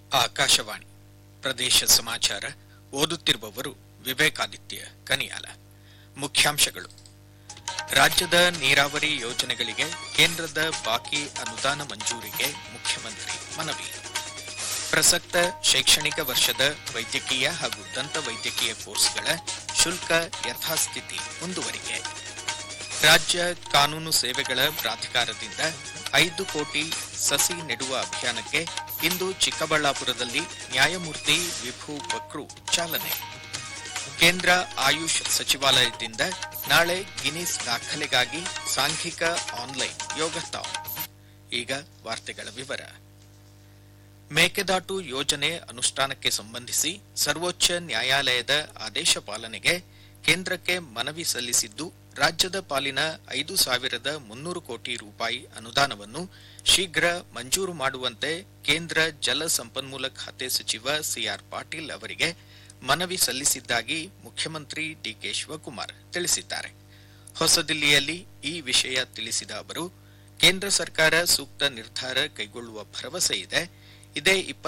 ಆಕಾಶವಾಣಿ ಪ್ರದೇಶ ಸಮಾಚಾರ ಓದುತ್ತಿರುವವರು ವಿವೇಕಾದಿತ್ಯ ಕನಿಯಾಲ ಮುಖ್ಯಾಂಶಗಳು ರಾಜ್ಯದ ನೀರಾವರಿ ಯೋಜನೆಗಳಿಗೆ ಕೇಂದ್ರದ ಬಾಕಿ ಅನುದಾನ ಮಂಜೂರಿಗೆ ಮುಖ್ಯಮಂತ್ರಿ ಮನವಿ ಪ್ರಸಕ್ತ ಶೈಕ್ಷಣಿಕ ವರ್ಷದ ವೈದ್ಯಕೀಯ ಹಾಗೂ ದಂತ ವೈದ್ಯಕೀಯ ಕೋರ್ಸ್ಗಳ ಶುಲ್ಕ ಯಥಾಸ್ಥಿತಿ ಮುಂದುವರಿಕೆ ರಾಜ್ಯ ಕಾನೂನು ಸೇವೆಗಳ ಪ್ರಾಧಿಕಾರದಿಂದ ಐದು ಕೋಟಿ ಸಸಿ ನೆಡುವ ಅಭಿಯಾನಕ್ಕೆ ಇಂದು ಚಿಕ್ಕಬಳ್ಳಾಪುರದಲ್ಲಿ ನ್ಯಾಯಮೂರ್ತಿ ವಿಭು ಬಕ್ರು ಚಾಲನೆ ಕೇಂದ್ರ ಆಯುಷ್ ಸಚಿವಾಲಯದಿಂದ ನಾಳೆ ಗಿನ್ನಿಸ್ ದಾಖಲೆಗಾಗಿ ಸಾಂಘಿಕ ಆನ್ಲೈನ್ ಯೋಗತಾನ್ ಈಗ ವಾರ್ತೆಗಳ ವಿವರ ಮೇಕೆದಾಟು ಯೋಜನೆ ಅನುಷ್ಠಾನಕ್ಕೆ ಸಂಬಂಧಿಸಿ ಸರ್ವೋಚ್ಚ ನ್ಯಾಯಾಲಯದ ಆದೇಶ ಪಾಲನೆಗೆ ಕೇಂದ್ರಕ್ಕೆ ಮನವಿ ಸಲ್ಲಿಸಿದ್ದು ರಾಜ್ಯದ ಪಾಲಿನ ಐದು ಸಾವಿರದ ಮುನ್ನೂರು ಕೋಟಿ ರೂಪಾಯಿ ಅನುದಾನವನ್ನು ಶೀಘ್ರ ಮಂಜೂರು ಮಾಡುವಂತೆ ಕೇಂದ್ರ ಜಲ ಸಂಪನ್ಮೂಲ ಖಾತೆ ಸಚಿವ ಸಿಆರ್ ಪಾಟೀಲ್ ಅವರಿಗೆ ಮನವಿ ಸಲ್ಲಿಸಿದ್ದಾಗಿ ಮುಖ್ಯಮಂತ್ರಿ ಡಿಕೆ ಶಿವಕುಮಾರ್ ತಿಳಿಸಿದ್ದಾರೆ ಹೊಸದಿಲ್ಲಿಯಲ್ಲಿ ಈ ವಿಷಯ ತಿಳಿಸಿದ ಅವರು ಕೇಂದ್ರ ಸರ್ಕಾರ ಸೂಕ್ತ ನಿರ್ಧಾರ ಕೈಗೊಳ್ಳುವ ಭರವಸೆ ಇದೆ ಇದೇ